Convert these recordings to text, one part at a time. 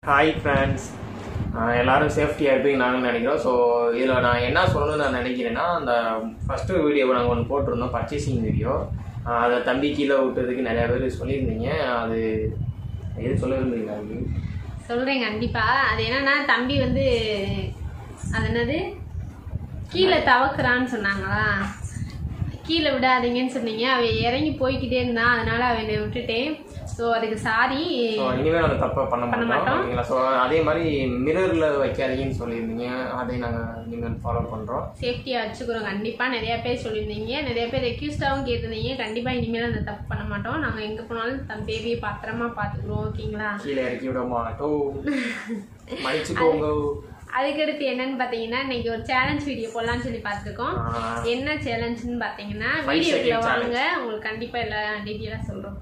Hi friends எல்லாரும் சேஃப்டியாக இருப்பீங்க நாங்கள் நினைக்கிறோம் ஸோ இதில் நான் என்ன சொல்லணும்னு நான் நினைக்கிறேன்னா அந்த ஃபஸ்ட்டு வீடியோவை நாங்கள் ஒன்று போட்டிருந்தோம் பர்ச்சேசிங் வீடியோ அதை தம்பி கீழே விட்டதுக்கு நிறையா பேர் சொல்லியிருந்தீங்க அது எது சொல்ல இருந்தீங்களா அது சொல்றேன் கண்டிப்பா அது என்னன்னா தம்பி வந்து அது என்னது கீழே தவக்குறான்னு சொன்னாங்களா கீழே விடாதீங்கன்னு சொன்னீங்க அவன் இறங்கி போய்க்கிட்டே இருந்தான் அதனால அவனை விட்டுட்டேன் ஸோ அதுக்கு சாரி ஸோ இனிமேல் அந்த தப்பை பண்ண பண்ண மாட்டோம் மாட்டோம். ஓகேங்களா ஸோ அதே மாதிரி மிரரில் வைக்காதீங்கன்னு சொல்லியிருந்தீங்க அதை நாங்கள் இனிமேல் ஃபாலோ பண்ணுறோம் சேஃப்டியாக வச்சுக்கிறோம் கண்டிப்பாக நிறைய பேர் சொல்லியிருந்தீங்க நிறைய பேர் ரெக்யூஸ்டாகவும் கேட்டிருந்தீங்க கண்டிப்பாக இனிமேல் அந்த தப்பு பண்ண மாட்டோம் நாங்கள் எங்கே போனாலும் தம் பேபியை பத்திரமா பார்த்துக்குறோம் ஓகேங்களா கீழே இறக்கி விட மாட்டோம் மன்னிச்சுக்கோங்க அதுக்கடுத்து என்னன்னு பார்த்தீங்கன்னா இன்னைக்கு ஒரு சேலஞ்ச் வீடியோ போடலாம்னு சொல்லி பார்த்துருக்கோம் ஆஹ், என்ன சேலஞ்சுன்னு பார்த்தீங்கன்னா Five வீடியோக்குள்ள second வாங்க உங்களுக்கு கண்டிப்பாக எல்லா டீட்டெயிலாக சொல்கிறோம்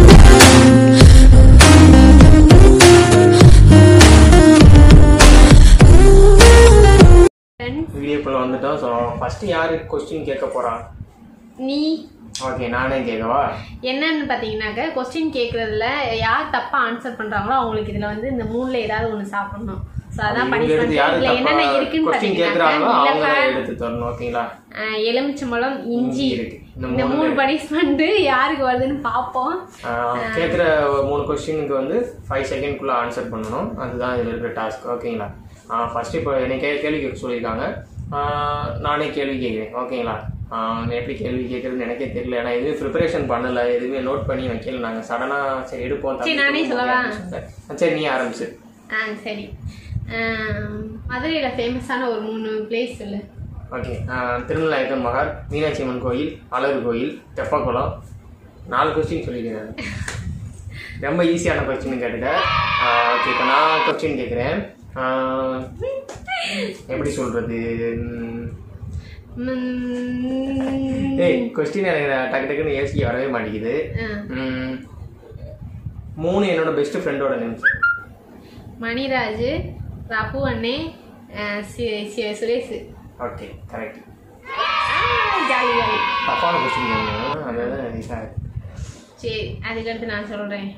வீடியோக்குள்ள வந்துட்டோம் ஸோ ஃபஸ்ட்டு யாரு கொஸ்டின் கேட்க போறா நீ ஓகே நானே கேட்கவா என்னன்னு பார்த்தீங்கன்னாக்க கொஸ்டின் கேட்குறதுல யார் தப்பாக ஆன்சர் பண்ணுறாங்களோ அவங்களுக்கு இதில் வந்து இந்த மூணில் ஏதாவது ஒன்று சாப்பிடணும் ஸோ அதான் இங்க பனிஷ்மெண்ட் இருந்து யாரு இதில் என்னென்ன தப்பா இருக்குன்னு கொஸ்டின் கேட்குறாங்களோ அவங்க பார்த்தீங்கன்னாக்க எடுத்து தரணும் ஓகேங்களா ஆஹ் எலுமிச்சம்பழம் இஞ்சி இருக்கு இந்த இந்த மூணு பனிஷ்மெண்ட் யாருக்கு வருதுன்னு பார்ப்போம் கேட்குற மூணு கொஸ்டினுக்கு வந்து ஃபைவ் செகண்ட்குள்ளே ஆன்சர் பண்ணணும் அதுதான் இதில் இருக்கிற டாஸ்க் ஓகேங்களா ஃபர்ஸ்ட் இப்போ என்னை கே கேள்வி கேட்க சொல்லியிருக்காங்க ஆஹ் நானே கேள்வி கேட்குறேன் ஓகேங்களா ஆஹ் எப்படி கேள்வி கேட்குறதுன்னு எனக்கே தெரியல ஏன்னா எதுவுமே ப்ரிப்பரேஷன் பண்ணல எதுவுமே நோட் பண்ணி வைக்கல நாங்கள் சடனாக சரி எடுப்போம் சரி, நானே தம்பி சொல்லவா? அப்படின்னு சொல்லிட்டு. சரி நீ ஆரம்பிச்சு ஆ சரி ஆஹ் மதுரையில் ஃபேமஸான ஒரு மூணு பிளேஸ் சொல்லு ஓகே திருநெல்வேலி மகார் மீனாட்சி அம்மன் கோயில் அழகு கோயில் தெப்பக்குளம் நாலு கொஸ்டின் சொல்லிக்கிறேன் ரொம்ப ஈஸியான கொஸ்டின் கேட்டுட்டேன் ஓகே இப்போ நான் கொஸ்டின் கேட்குறேன் எப்படி சொல்கிறது ம், ஏய் கொஸ்டின் எனக்கு டக்கு டக்குன்னு யோசிக்க வரவே மாட்டேங்குது ஆ, ம், மூணு என்னோட பெஸ்ட் ஃப்ரெண்டோட நேம் மணிராஜ் ரகு அண்ணே ஆஹ் சி- சி- Suresh okay correct jolly jolly தப்பான கொஸ்டின் அதான் ஈஸியாக சரி அதுக்கடுத்து நான் சொல்றேன்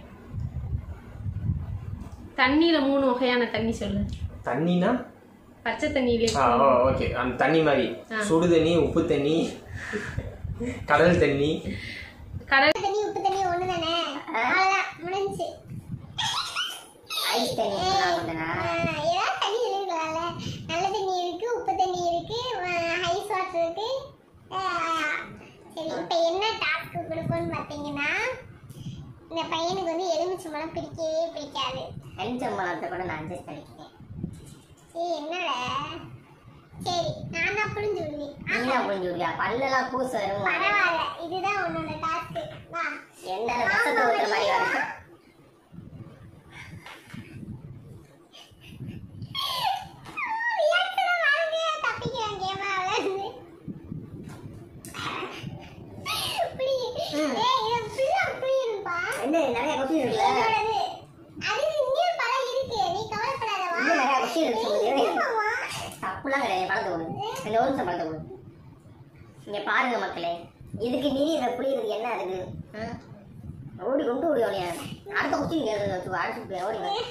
தண்ணியில மூணு வகையான தண்ணி சொல்லு தண்ணினா பச்சை தண்ணியிலே ஆ ஓ ஓகே அந்த தண்ணி மாதிரி ஆ. சுடு தண்ணி உப்பு தண்ணி கடல் தண்ணி கடல் தண்ணி உப்பு தண்ணி ஒண்ணு தானே அவ்வளவுதான் முடிஞ்சு ஐஸ் தண்ணி சொன்னா கொஞ்சம் ஏதாவது தண்ணி இருக்கலாம்ல நல்ல தண்ணி இருக்கு உப்பு தண்ணி இருக்கு ஐஸ் வாட்டர் இருக்கு ஆஹ், சரி இப்ப என்ன டாஸ்க் கொடுப்போம்னு பாத்தீங்கன்னா இந்த பையனுக்கு வந்து எலுமிச்சம்பழம் பிடிக்கவே பிடிக்காது எலுமிச்சம்பழத்தை கூட நான் அட்ஜஸ்ட் பண்ணிக்கிறேன் சரி என்னடா சரி நான் தான் புரிஞ்சு விடுவேன் நீனா புரிஞ்சு விடுவியா பல்லெல்லாம் பூச வரும் பரவாயில்ல இதுதான் உன்னோட டாஸ்க் வா என்ன ரசத்தை ஊத்துற மாதிரி வரும் என்ன நிறைய கொஸ்டின் இருக்குல்ல இன்னும் நிறைய கொஸ்டின் இருக்கு சொல்லுது தப்புலாம் கிடையாது பழத்தை கொடு இந்த ஒரு நிமிஷம் பழத்தை கொடு இங்க பாருங்க மக்களே இதுக்கு மீறி இதை புரியுறதுக்கு என்ன இருக்கு ஆ? ஓடி கொண்டு ஓடி ஓடியா அடுத்த கொஸ்டின் கேட்குறது வச்சு அடுத்து ஓடி வா.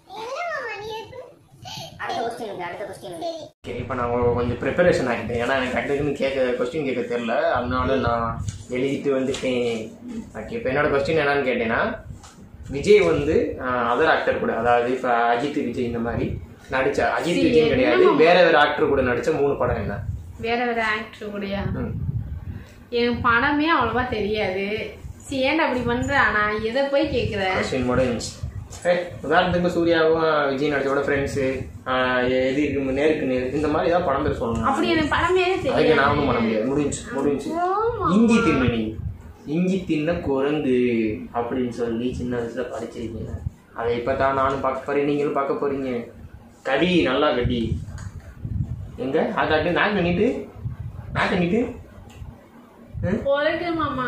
அடுத்த கொஸ்டின் இருக்கு அடுத்த கொஸ்டின் இருக்கு ஓகே இப்போ நான் கொ- கொஞ்சம் ப்ரிப்பரேஷன் ஆகிட்டேன் ஏன்னா எனக்கு டக்குன்னு கேட்க கொஸ்டின் கேட்க தெரில அதனால நான் எழுதிட்டு வந்துட்டேன் ஓகே இப்போ என்னோட கொஸ்டின் என்னன்னு கேட்டேன்னா விஜய் வந்து அதர் ஆக்டர் கூட அதாவது இப்போ அஜித் விஜய் இந்த மாதிரி நடிச்ச அஜித் சரி, விஜய் கிடையாது என்னமோ. வேற வேற ஆக்டர் கூட நடிச்ச மூணு படம் என்ன வேற வேற ஆக்டர் கூடயா ம். எனக்கு படமே அவ்வளவா தெரியாது சரி ஏன்டா அப்படி பண்ற நான் எதை போய் கேக்குற கொஸ்டின் முடிஞ்சு ஏய், உதாரணத்துக்கு சூர்யாவும் விஜய் நடிச்சோட ஃப்ரெண்ட்ஸு எது இருக்கு நேருக்கு நேர் இந்த மாதிரி ஏதாவது படம் பேர் சொல்லணும் அப்படி எனக்கு படமே அதுக்கு தெரியாது நான் ஒன்றும் பண்ண முடியாது முடிஞ்சு முடிஞ்சு ஆமா. இஞ்சி தின்னணி இஞ்சி தின்ன குரங்கு அப்படின்னு சொல்லி சின்ன வயசுல படிச்சிருக்கீங்க அதை இப்பதான் நானும் பார்க்க போறேன் நீங்களும் பார்க்க போறீங்க கடி நல்லா கடி எங்க அதாட்டு நான் கண்ணிட்டு நான் கண்ணிட்டு பொறுக்கு மாமா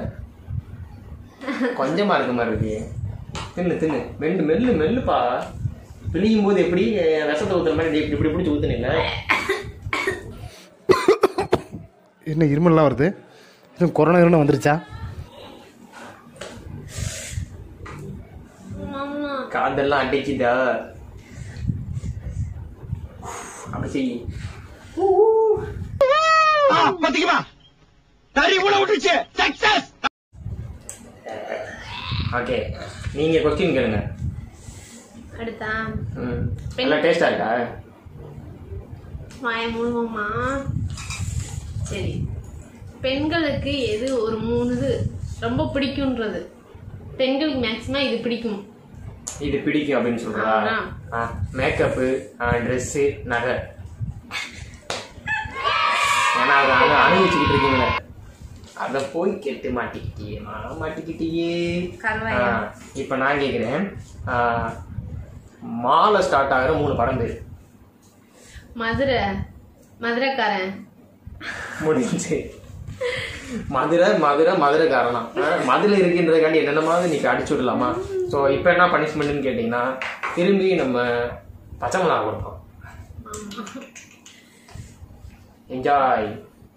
கொஞ்சமா இருக்க மாதிரி இருக்கு தின்னு தின்னு மெல்லு மெல்லு மெல்லுப்பா பிழியும் போது எப்படி அஹ், விஷத்தை ஊத்துற மாதிரி இப்படி இப்படி பிடிச்சி ஊத்துனீங்க என்ன இருமல்லாம் வருது எதுவும் கொரோனா இரும வந்துருச்சா மாமா காது அதெல்லாம் அடிக்குதா அப்படி செய் பாத்தீங்களா தறி உள்ள விட்டுச்சு சக்சஸ் ஓகே நீங்க கொஸ்டின் கேளுங்க அடுத்தா ம் நல்லா டேஸ்டா இருக்கா வாய முழுவமா சரி பெண்களுக்கு எது ஒரு மூணு இது ரொம்ப பிடிக்கும்ன்றது பெண்களுக்கு மேக்ஸிமம் இது பிடிக்கும் இது பிடிக்கும் அப்படின்னு சொல்றா ஆமா. மேக்கப்பு ட்ரெஸ்ஸு நகை ஏன்னா அதை அனு அனுபவிச்சுக்கிட்டு இருக்கீங்களே அதை போய் கெட்டு மாட்டிக்கிட்டியே நான் மாட்டிக்கிட்டியே கருவாயா. இப்போ நான் கேட்குறேன் மாலை ஸ்டார்ட் ஆகிற மூணு படம் பேர் மதுரை மதுரைக்காரன் முடிஞ்சு மதுரை மதுரை மதுரைக்காரனா மதுரை இருக்கின்றதுக்காண்டி என்னென்னமாவது நீ அடிச்சு விடலாமா ஸோ இப்போ என்ன பனிஷ்மெண்ட்னு கேட்டிங்கன்னா திரும்பி நம்ம பச்சை மிளகா கொடுப்போம் என்ஜாய்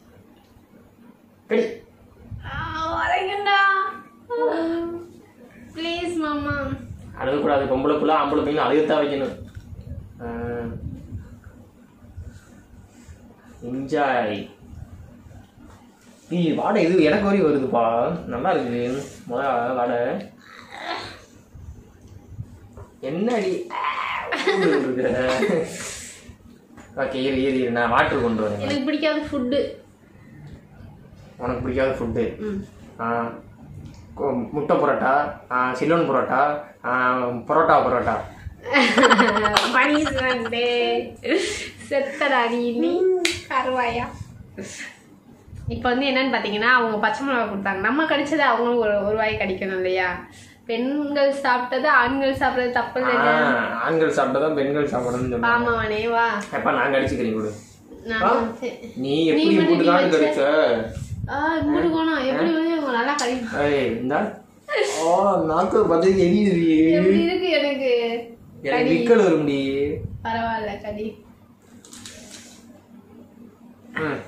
கடி வரைக்கண்டா ப்ளீஸ் மாமா அழுகக்கூடாது பொம்பளை புள்ள ஆம்பளை பையன் அழுகத்தான் வைக்கணும் என்ஜாய் நீ வாடை இது எனக்கு வரையும் வருதுப்பா நல்லா இருக்குது முத வாடை என்னடி ஓகே இரு இரு இரு நான் வாட்டர் கொண்டு வரேன் எனக்கு பிடிக்காத ஃபுட்டு உனக்கு பிடிக்காத ஃபுட்டு ம் முட்டை பரோட்டா ஆ, சிலோன் பரோட்டா ஆ, பரோட்டா பரோட்டா பனிஷ்மெண்ட்டு செத்தடா நீ நீ கருவாயா இப்போ வந்து என்னன்னு பார்த்தீங்கன்னா அவங்க பச்சை மிளகா கொடுத்தாங்க நம்ம கடிச்சது அவங்களும் ஒரு ஒரு வாய் கடிக்கணும் இல்லையா பெண்கள் சாப்பிட்டது ஆண்கள் சாப்பிட்றது தப்பு ஆ, இல்லை ஆண்கள் சாப்பிட்டதான் பெண்கள் சாப்பிடணும்னு சொல்லுவாங்க ஆமாவானே வா எப்ப நான் கடிச்சுக்கிறேன் கொடு நான் ஆ? சரி. நீ எப்படி நீ மூட்டு காடு பண்ணி கடிச்ச ஆ இங்கிட்டு போனோம் எப்படி வந்து இவங்க நல்லா கடி ஏய் இந்தா ஓ நாக்கு பார்த்து எரியுது எப்படி இருக்கு எனக்கு எனக்கு கடி விக்கல் வரும்டி பரவாயில்ல கடி ம்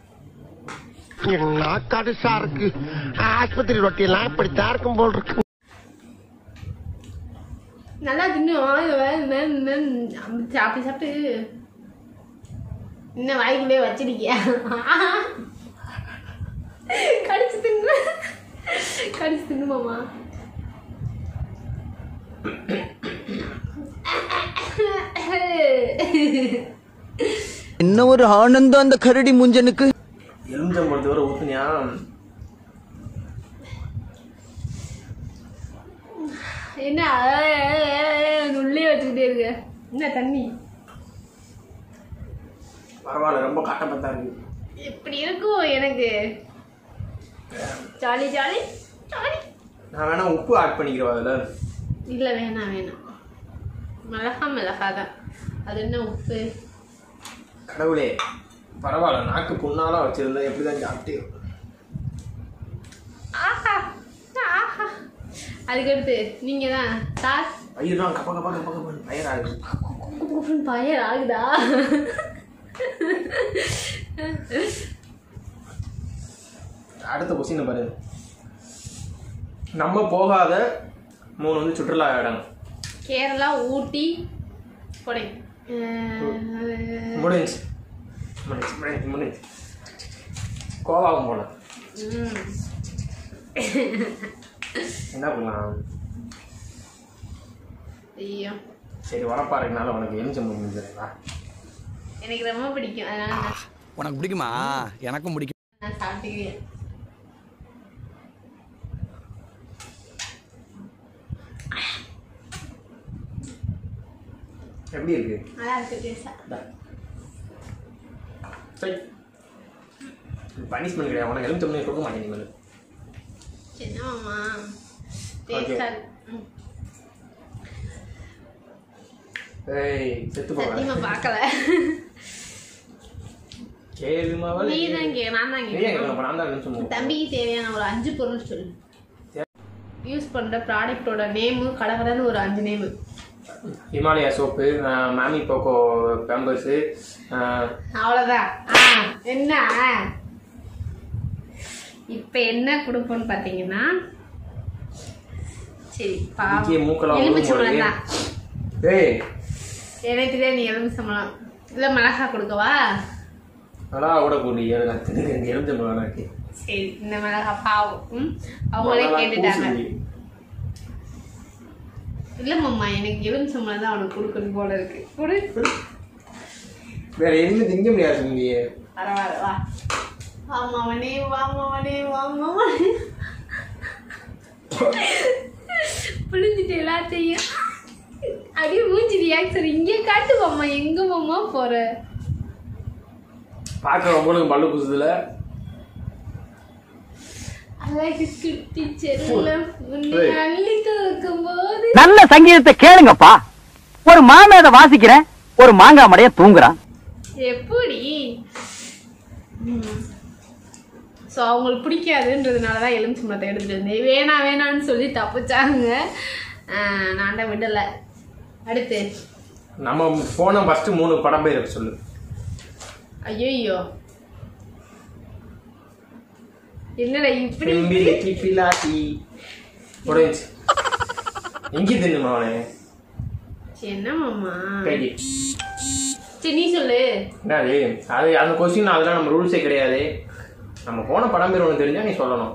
என்ன கடுசா இருக்கு ஆஸ்பத்திரி ரொட்டி எல்லாம் இப்படித்தான் இருக்கும் போல் இருக்கு நல்லா தின்னு வாய் வே- மே- மே- அப்படி சாப்பிட்டு சாப்பிட்டு இன்னும் வாய்க்குள்ளே வச்சிருக்கியா கடிச்சு தின்னு கடிச்சு தின்னு மாமா என்ன ஒரு ஆனந்தம் அந்த கரடி முஞ்சனுக்கு எலுமிச்சம்பழத்து வர ஊத்துனியா என்ன உள்ளே வச்சுக்கிட்டே இருக்க என்ன தண்ணி பரவாயில்ல ரொம்ப கட்டப்பத்தா இருக்கு எப்படி இருக்கும் எனக்கு ஜாலி ஜாலி ஜாலி நான் வேணா உப்பு ஆட் பண்ணிக்கிறவா அதுல இல்லை வேணாம் வேணாம் மிளகா மிளகா தான் அது என்ன உப்பு கடவுளே பரவாயில்ல நாக்கு புண்ணாலாம் வச்சிருந்தா எப்படிதான் சாப்பிட்டு ஆஹா ஆஹா அதுக்கடுத்து நீங்க தான் சார் பயிரெலாம் கப்ப கப்ப கப்ப கப்ப பயிர் ஆகுது பயர் ஆகுதா அடுத்த கொஸ்டின் பாரு நம்ம போகாத மூணு வந்து சுற்றுலா இடம் கேரளா ஊட்டி கொடை முடிஞ்சு முடிஞ்சு முடிஞ்சு முடிஞ்சு கோவாவும் போகலாம் ம். என்ன பண்ணலாம் ஐயோ சரி வரப்பாருக்குனால உனக்கு எரிஞ்ச முடிஞ்சுங்களா எனக்கு ரொம்ப பிடிக்கும் அதனால நான் உனக்கு பிடிக்குமா எனக்கும் பிடிக்கும் நான் சாப்பிட்டுக்கிறேன் எப்படி இருக்கு நல்லா இருக்கு டேஸ்டா சரி பனிஷ்மெண்ட் கிடையாது உனக்கு எலுமிச்சம் பண்ணி கொடுக்க மாட்டேன் நீங்கள் என்ன மாமா டேஸ்டா ஏய் செத்து போவேன் சத்தியமா பார்க்கல கேளுமா நீ தான் கே நான் தான் நீ கேட்கணும் எங்க நான் தான் எலுமிச்சம் போவேன் தம்பிக்கு தேவையான ஒரு அஞ்சு பொருள் சொல்லு யூஸ் பண்ற ப்ராடக்ட்டோட நேமு கடகடன்னு ஒரு அஞ்சு name Himalaya soap MamyPoko Pampers அவ்வளோதான் ஆ என்ன இப்போ என்ன கொடுப்போம்னு பார்த்தீங்கன்னா சரி இதுக்கே பாவம் மூக்கெல்லாம் எலுமிச்சம்பழம் ஊறும் தான் ஏய் எனக்கு தெரியாது நீ எலுமிச்சம்பழம் இல்ல மிளகா கொடுக்கவா அதான் கூட கூடி எனக்கு எழுந்த எனக்கு சரி இந்த மிளகா பாவம் ம்? அவங்களே கேட்டுட்டாங்க இல்ல மாமா எனக்கு எலுமிச்சம்பழம் தான் அவனுக்கு கொடுக்கணும் போல இருக்கு கொடு வேற எதுவுமே திங்க முடியாது இங்கேயே பரவாயில்ல வா வாமாவனே வாமாவனே வாமாவனே புளிஞ்சிட்டு எல்லாத்தையும் அப்படியே மூஞ்சி ரியாக்ஷன் இங்கே காட்டு மாமா எங்க மாமா போற பார்க்க ரொம்ப பல்லு குசுதுல அழகு சுட்டி செல்லம் உன்னை ஏய். அள்ளி தூக்கும் போது நல்ல சங்கீதத்தை கேளுங்கப்பா ஒரு மாமேத வாசிக்கிறேன் ஒரு மாங்காய் மடைய தூங்குறான் எப்படி ஸோ அவங்களுக்கு பிடிக்காதுன்றதுனால தான் எலுமிச்சம்பழத்தை எடுத்துட்டு வந்தேன் வேணாம் வேணாம்னு சொல்லி தப்பிச்சாங்க ஆஹ் நான் தான் விடலை அடுத்து நம்ம போன ஃபர்ஸ்ட் மூணு படம் பேர் இருக்கு சொல்லு ஐயோ என்னடா இப்படி பிம்பிலிக்கி பிலாட்டி உடைஞ்சு எங்கே தின்னுமா அவனே சரி, என்ன மாமா கைடி சரி நீ சொல்லு என்னது அது அந்த கொஸ்டின் அதெல்லாம் நம்ம ரூல்ஸே கிடையாது நம்ம போன படம் பேர் ஒன்று தெரிஞ்சா நீ சொல்லணும்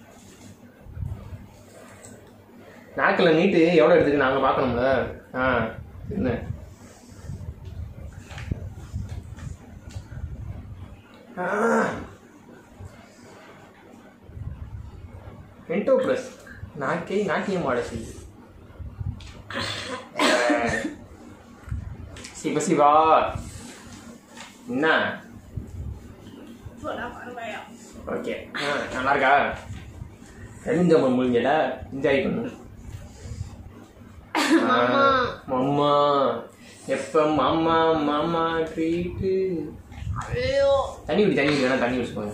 நாக்கில் நீட்டு எவ்வளோ எடுத்துக்கு நாங்கள் பார்க்கணும்ல ஆ என்ன என்டோ ப்ளஸ் நாக்கே நாட்டியம் ஆட செய்யுது சிவ சிவா என்ன ஓகே நல்லா இருக்கா எலுமிச்சம்பழம் முடிஞ்சல என்ஜாய் பண்ணு மாமா. மம்மா எப்ப மாமா மாமா ட்ரீட்டு ஐயோ தண்ணி குடி தண்ணி குடி வேணா தண்ணி குடிச்சுக்கோங்க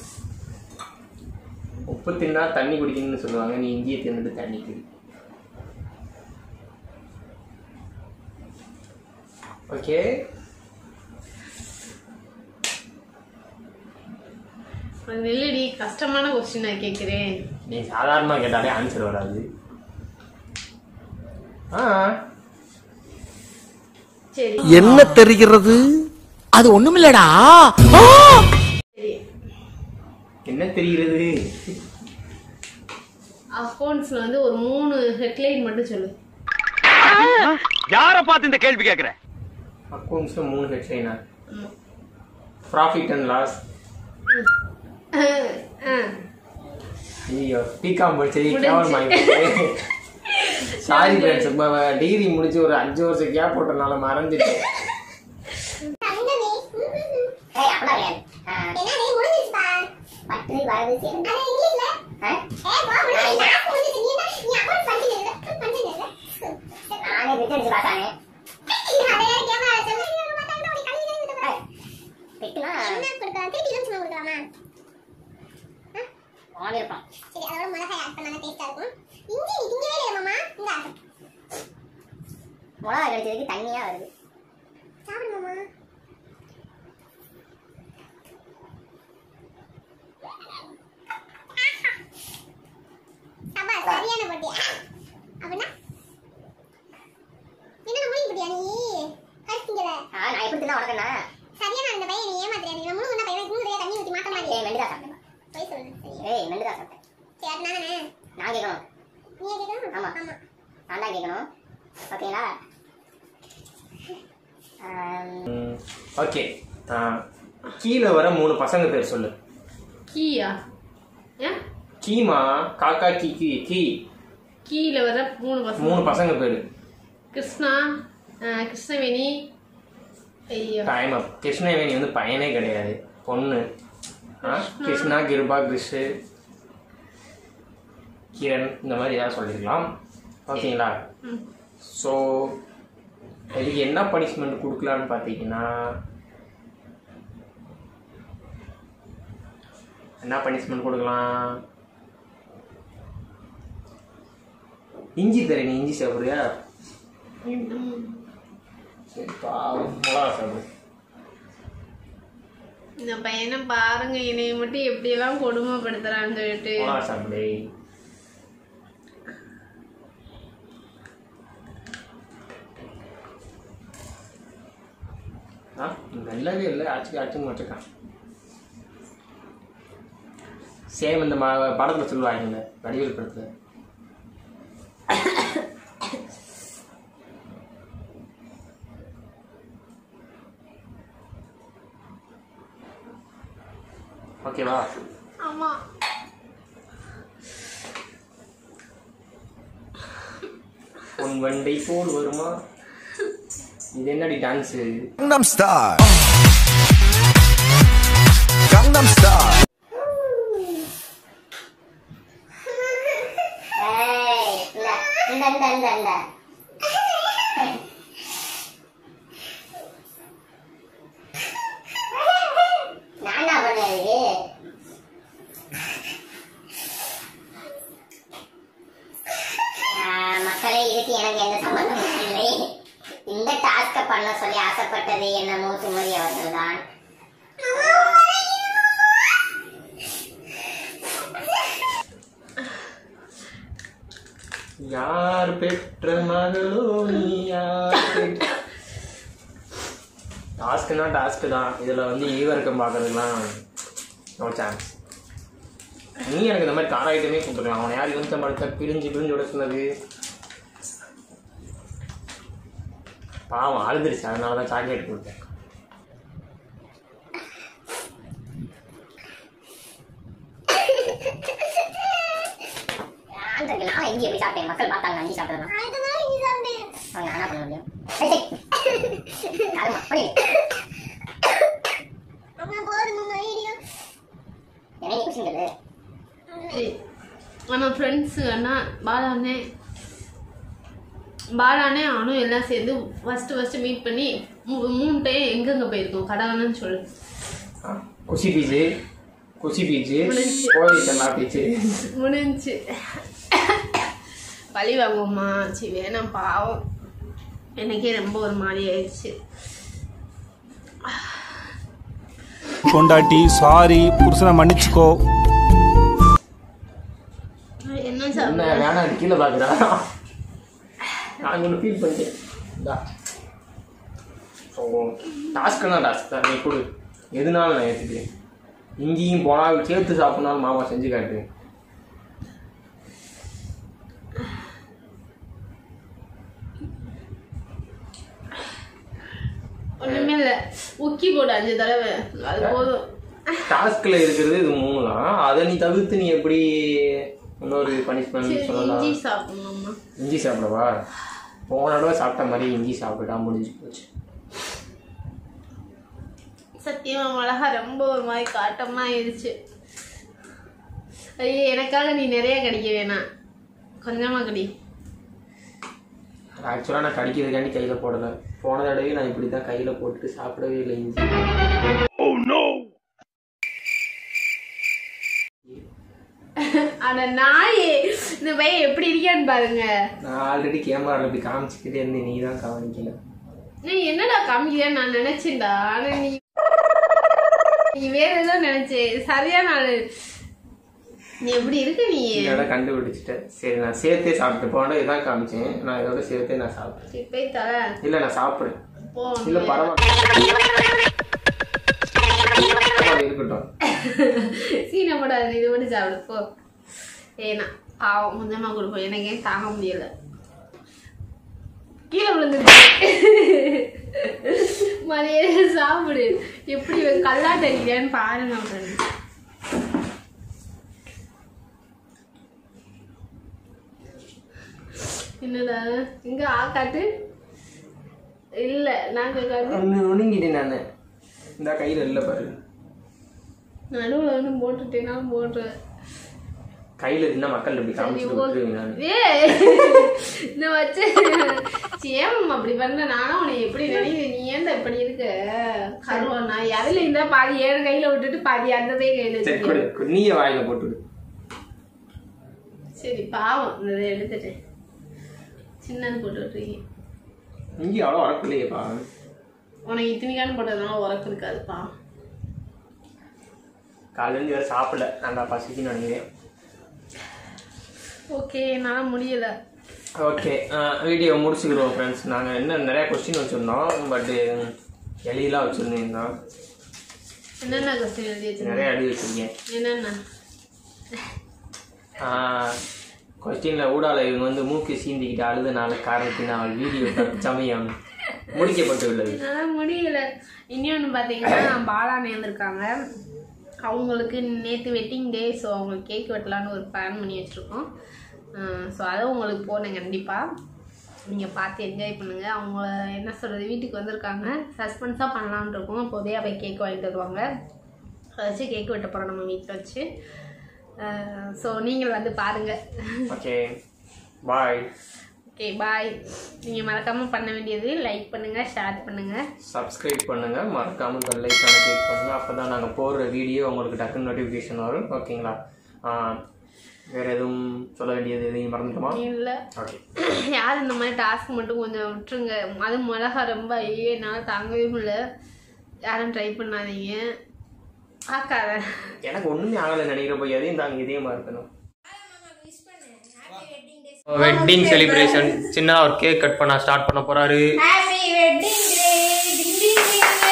உப்பு தின்னா தண்ணி குடிக்கணும்னு சொல்லுவாங்க நீ இஞ்சியை தின்னுட்டு தண்ணி குடி ஓகே அது நெல்லடி கஷ்டமான கொஸ்டின் நான் கேட்குறேன் நீ சாதாரணமாக கேட்டாலே ஆன்சர் வராது ஆ சரி என்ன தெரிகிறது அது ஒண்ணுமில்லடா சரி என்ன தெரிகிறது அக்கௌண்ட்ஸ்ல வந்து ஒரு மூணு ஹெட்லைன் மட்டும் சொல்லு யார பார்த்து இந்த கேள்வி கேக்குற அக்கௌண்ட்ஸில் மூணு ஹெட்லைனா ப்ராஃபிட் அண்ட் லாஸ் ஐயோ பிகாம் படிச்சது முடிஞ்சு. கேவலமாகி சாரி ஃப்ரெண்ட்ஸ் இப்போ டிகிரி முடிச்சு ஒரு அஞ்சு வருஷம் கேப் போட்டனால மறந்துட்டேன் தங்கமே ஏய் அப்படிலாம் கிடையாது ஆ, என்னடி முடிஞ்சிருச்சுப்பா பத்து வரது சரி. அது இங்கிலீஷ்ல ஆ? ஏ போ முடியாது கிளாஸ் முடிஞ்சிச்சு நீ என்ன நீ அக்கௌண்ட் படிச்சிட்டு இருக்க படிச்சிட்டு இருக்க நானே பிட்டு அடிச்சு பார்த்தானே அதை கேமரா செல்லுங்க பார்த்தா அப்படி கண்ணு கண்ணு விட்டு பிட்டுனா என்ன கொடுக்கலாம் திருப்பி இலும் சும்மா கொடுக்கலாமா வாங்கியிருப்பான் சரி அதோட மிளகாய் ஆட் பண்ணாங்க டேஸ்டா இருக்கும் இஞ்சி நீ திங்கவே இல்லையா மாமா இந்த மிளகா கடிச்சதுக்கு தண்ணியா வருது சாப்பிடு மாமா சபா சரியான போட்டியா அப்படின்னா என்ன முடிவு போட்டியா நீ கடிச்சிங்கல ஆ நான் எப்படி தின்னா உனக்குண்ணா சரியான அந்த பையன் நீ ஏமாத்தியா நீ முழு முன்ன பையன் கூடுதலே தண்ணி ஊற்றி மாட்ட மாதிரி ஏய் மெண்டுதா சாப்பிட்டேன் போய் சொல்லு சரி ஏய் மெண்டுதா சாப்பிட்டேன் சரி அது நானே நான் கேட்கணும் நீ கேட்கணும் ஆமா. ஆமா நான் தான் கேட்கணும் ஓகேங்களா ஆம், ஓகே கீழே வர மூணு பசங்க பேர் சொல்லு கீயா ஏன் கீமா காக்கா கீ கீ கீ கீழே வர மூணு பசங்க மூணு பசங்க பேர் கிருஷ்ணா ஆஹ் கிருஷ்ணவேணி ஐயோ டைம் அப் கிருஷ்ணவேணி வந்து பையனே கிடையாது பொண்ணு ஆ கிருஷ்ணா கிருபா கிருஷ் கிரண் இந்த மாதிரி ஏதாவது சொல்லியிருக்கலாம் ஓகேங்களா ம். ஸோ இதுக்கு என்ன பனிஷ்மெண்ட் கொடுக்கலான்னு பார்த்தீங்கன்னா என்ன பனிஷ்மெண்ட் கொடுக்கலாம் இஞ்சி தரேன் நீ இஞ்சி சாப்பிடுறியா சரி பாவம் மிளகா சாப்பிடு இந்த பையனை பாருங்க என்னைய மட்டும் எப்படியெல்லாம் கொடுமைப்படுத்துறான்னு சொல்லிட்டு மிளகா சாப்பிடு ஆ நல்லாவே இல்லை அடிச்சு அடிச்சு வச்சுருக்கான் சேம் இந்த ம- படத்துல சொல்லுவாங்கல்ல வடிவேல் படத்துல ஓகேவா ஆமா உன் வண்டை போல் வருமா இது என்னடி dance Gangnam Style. Gangnam Style. ஏய், இந்த இந்த இந்த இந்த இந்த நான் என்ன பண்ணது மக்களே இதுக்கு எனக்கு எந்த சம்பந்தமும் இல்லை இந்த டாஸ்க பண்ண சொல்லி ஆசைப்பட்டது என்னமோ சுமதி அவர்கள் தான் யார் பெற்ற மகளோ நீ யார் டாஸ்க்குனா டாஸ்க்கு தான் இதில் வந்து ஈவர்க்கம் பார்க்கறதுலாம் நோ சான்ஸ் நீ எனக்கு இந்த மாதிரி கார ஐட்டமே கொடுத்துருக்கலாம் அவனை யார் இவன் படத்தை பிரிஞ்சு பிரிஞ்சு விட சொன்னது பாவம் அழுதுருச்சு அதனால தான் சாக்லேட் கொடுத்தேன் ஆந்திரக்கு நான் இஞ்சி எப்படி சாப்பிட்டேன் மக்கள் பார்த்தாங்க அஞ்சு சாப்பிட்றேன் அதுதான் இங்க சாப்பிட்டேன் அவங்க என்ன பண்ண முடியும் ஏய், ஏய். யாரும்மா? போடி. அம்மா போதும் ஐடியா என்ன நீ கொஸ்டின் கேளு நம்ம ஃப்ரெண்ட்ஸு அண்ணா பாலாண்ணே பாலாண்ணே அவனும் எல்லாம் சேர்ந்து ஃபஸ்ட்டு ஃபஸ்ட்டு மீட் பண்ணி மூ- மூணு டைம் எங்கெங்கே போயிருக்கோம் கடவுள்னு சொல்லு ஆ, குஷி பீச்சு குஷி பீச்சு முடிஞ்சுச்சு. கோயில் செல்லா பீச்சு முடிஞ்சுச்சு பழி வாங்குவோம்மா சி வேணாம் பாவம் எனக்கே ரொம்ப ஒரு மாதிரி ஆயிடுச்சு பொண்டாட்டி சாரி புருஷனை மன்னிச்சுக்கோ என்ன என்ன சாப்பிட வேணாம் அது கீழே பார்க்குறா நான் ஒன்று ஃபீல் பண்ணிட்டேன் இந்தா ஸோ டாஸ்க்குனா டாஸ்க் தான் நீ கொடு எதுனாலும் நான் ஏற்றுக்கிறேன் இங்கேயும் போனால் சேர்த்து சாப்பிட்னாலும் மாமா செஞ்சு காட்டு ஒன்றுமே இல்லை உக்கி போடு அஞ்சு தடவை அது போதும் டாஸ்கில் இருக்கிறது இது மூணு தான் அதை நீ தவிர்த்து நீ எப்படி இன்னொரு பனிஷ்மெண்ட் சரி சொல்லலாம் இஞ்சி சாப்பிடணும்மா இஞ்சி சாப்பிடவா போன தடவை சாப்பிட்ட மாதிரி இஞ்சி சாப்பிட்டா முடிஞ்சு போச்சு சத்தியமா மிளகா ரொம்ப ஒரு மாதிரி காட்டமா ஆயிடுச்சு ஐயோ எனக்காக நீ நிறைய கடிக்க வேணாம் கொஞ்சமா கடி ஆக்சுவலாக நான் கடிக்கிறதுக்காண்டி கையில் போடலை போன தடவை நான் இப்படி தான் கையில் போட்டுட்டு சாப்பிடவே இல்லை இஞ்சி ஆனா நாய் இந்த பையன் எப்படி இருக்கான்னு பாருங்க நான் ஆல்ரெடி கேமராவில் இப்படி காமிச்சிக்கிட்டே இருந்தேன் நீ தான் கவனிக்கல நீ என்னடா காமிக்கிறேன்னு நான் நினைச்சேன்டா ஆனா நீ நீ வேற ஏதோ நினைச்சேன் சரியான ஆளு நீ எப்படி இருக்க நீ இதோட கண்டுபிடிச்சிட்டேன் சரி நான் சேர்த்தே சாப்பிட்டேன் போன தடவை இதான் காமிச்சேன் நான் இதோட சேர்த்தே நான் சாப்பிட்டேன் சரி, போய் தர இல்லை நான் சாப்பிட்றேன் போ இல்லை பரவாயில்ல பரவாயில்ல, இருக்கட்டும் சீனப்படாது இது மட்டும் சாப்பிடு போ ஏனா பாவம் கொஞ்சமா கொடுப்போம் எனக்கே தாங்க முடியல கீழே விழுந்துருச்சு மதியம் சாப்பிடு எப்படி இவன் கல்லாட்ட அடிக்கிறான்னு பாருங்க friends. என்னடா இங்க ஆ காட்டு இல்ல நாங்க காட்டு ஒன்று ஒழுங்கிட்டேன் நான் இந்த கையில் இல்லை பாரு நடுவுல வந்து போட்டுட்டேன்னா போட்டுறேன் கையில் இருந்தால் மக்கள் இப்படி காமிச்சிட்டு விட்டுருவேன் நான் ஏய், இந்த வச்சு சேமம் அப்படி பண்ண நானும் உன்னை எப்படி நினைக்கிறேன் நீ ஏன்டா இப்படி இருக்க கருவானா எதுல இருந்தா பாதி ஏன் கையில விட்டுட்டு பாதி அந்த பையன் கையில சரி வச்சிருக்க கொடு கொடு. நீயே வாயில போட்டுடு சரி பாவம் இந்த இதை எடுத்துட்டேன் சின்னது போட்டு விட்டுருக்கீங்க இங்கே அவ்வளோ உரப்பு இல்லையேப்பா உனக்கு இத்தனைக்கான போட்டதுனால உரக்கு இருக்காதுப்பா காலையிலேருந்து வேறு சாப்பிடல நல்லா பசிக்குன்னு நினைக்கிறேன் ஓகே என்னால் முடியல ஓகே வீடியோ முடிச்சுக்கிடுவோம் ஃப்ரெண்ட்ஸ் நாங்கள் இன்னும் நிறையா கொஸ்டின் வச்சுருந்தோம் பட்டு எலியெல்லாம் வச்சுருந்தீங்களா என்னென்ன கொஸ்டின் எழுதி வச்சிருக்கீங்க நிறைய எழுதி வச்சிருக்கேன் என்னென்ன கொஸ்டினில் ஊடால இவங்க வந்து மூக்கு சீந்திக்கிட்டு அழுதுனால காரணத்தினால் வீடியோ சமயம் முடிக்கப்பட்டுள்ளது என்னால் முடியல இன்னொன்று பார்த்தீங்கன்னா பாலா நேர்ந்திருக்காங்க அவங்களுக்கு நேற்று வெட்டிங் டே ஸோ அவங்களுக்கு கேக் வெட்டலான்னு ஒரு பிளான் பண்ணி வச்சுருக்கோம் ஸோ அதை உங்களுக்கு போனேன் கண்டிப்பாக நீங்கள் பார்த்து என்ஜாய் பண்ணுங்கள் அவங்க என்ன சொல்கிறது வீட்டுக்கு வந்திருக்காங்க சஸ்பென்ஸாக பண்ணலான்னு இருக்கோம் அப்போதே போய் கேக் வாங்கிட்டு வருவாங்க அதை வச்சு கேக் வெட்ட போகிறோம் நம்ம வீட்டில் வச்சு ஸோ நீங்கள் வந்து பாருங்கள் ஓகே பாய் ஓகே பாய் நீங்கள் மறக்காமல் பண்ண வேண்டியது லைக் பண்ணுங்கள் ஷேர் பண்ணுங்கள் சப்ஸ்கிரைப் பண்ணுங்க மறக்காம பெல் ஐக்கானை கிளிக் பண்ணுங்க அப்பதான் நாங்க போடுற வீடியோ உங்களுக்கு டக்குன்னு நோட்டிஃபிகேஷன் வரும் ஓகேங்களா ஆஹ், வேற எதுவும் சொல்ல வேண்டியது எதையும் மறந்துட்டோமா இல்லை ஓகே யார் இந்த மாதிரி டாஸ்க் மட்டும் கொஞ்சம் விட்டுருங்க அது மிளகா ரொம்ப ஐயோ என்னால் தாங்கவே முடியல யாரும் ட்ரை பண்ணாதீங்க ஆக்காத எனக்கு ஒண்ணுமே ஆகலை நினைக்கிற போய் எதையும் தாங்க இதயமா இருக்கணும் வெட்டிங் செலிப்ரேஷன் சின்ன ஒரு கேக் கட் பண்ண ஸ்டார்ட் பண்ண போறாரு ஹாப்பி வெட்டிங் டே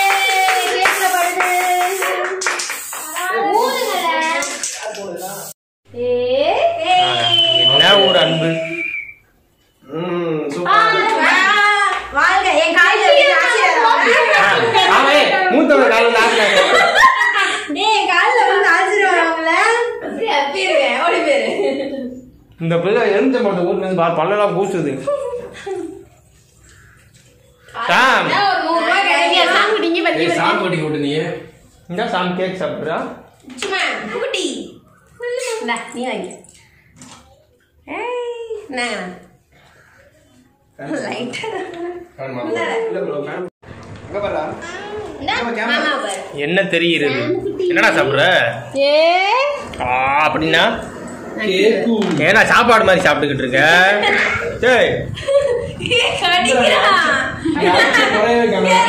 என்ன ஒரு அன்பு வாழ்க என் காலையில விழுந்து ஆசீர்வாதம் ஆமே மூத்தவங்க காலம் தான் டேய் என் காலையில விழுந்து ஆசீர்வாதம் அவங்கள போயிருவேன் ஓடி போயிரு இந்த பிள்ளை எந்த மட்டும் ஊர்ல இருந்து பா- பல்லெல்லாம் கூசுது சாம் ஒரு நூறு ரூபாய் கிடைக்கும் சாங் நீங்க பத்தி சாம் கட்டி விட்டு நீ இந்த சாம் கேக் சாப்பிடுறா சும்மா குட்டி இந்தா நீ வாங்கி ஏய் நான் லைட்டா மாமா பாரு என்ன தெரிகிறது என்னடா சாப்பிடுற ஏ ஆ அப்படின்னா ஏன்னா சாப்பாடு மாதிரி சாப்பிட்டுக்கிட்டு இருக்க டேய் கடிக்கிறான்